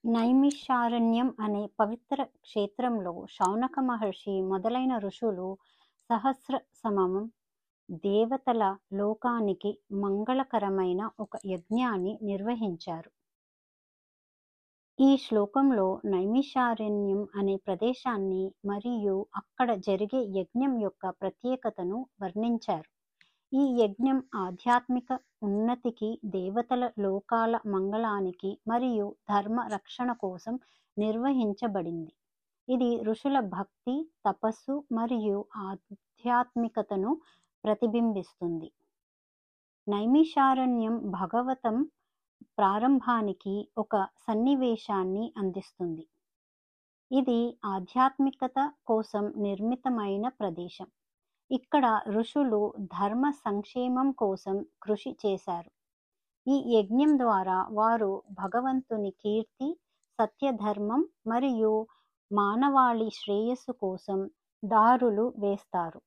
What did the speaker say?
నైమిషారణ్యం అనే పవిత్ర క్షేత్రంలో శౌనక మహర్షి మొదలైన ఋషులు సహస్ర సమం దేవతల లోకానికి మంగళకరమైన ఒక యజ్ఞాన్ని నిర్వహించారు ఈ శ్లోకంలో నైమిషారణ్యం అనే ప్రదేశాన్ని మరియు అక్కడ జరిగే యజ్ఞం యొక్క ప్రత్యేకతను వర్ణించారు ఈ యజ్ఞం ఆధ్యాత్మిక ఉన్నతికి దేవతల లోకాల మంగళానికి మరియు ధర్మ రక్షణ కోసం నిర్వహించబడింది ఇది ఋషుల భక్తి తపస్సు మరియు ఆధ్యాత్మికతను ప్రతిబింబిస్తుంది నైమిషారణ్యం భగవతం ప్రారంభానికి ఒక సన్నివేశాన్ని అందిస్తుంది ఇది ఆధ్యాత్మికత కోసం నిర్మితమైన ప్రదేశం ఇక్కడ ఋషులు ధర్మ సంక్షేమం కోసం కృషి చేశారు ఈ యజ్ఞం ద్వారా వారు భగవంతుని కీర్తి సత్యధర్మం మరియు మానవాళి శ్రేయస్సు కోసం దారులు వేస్తారు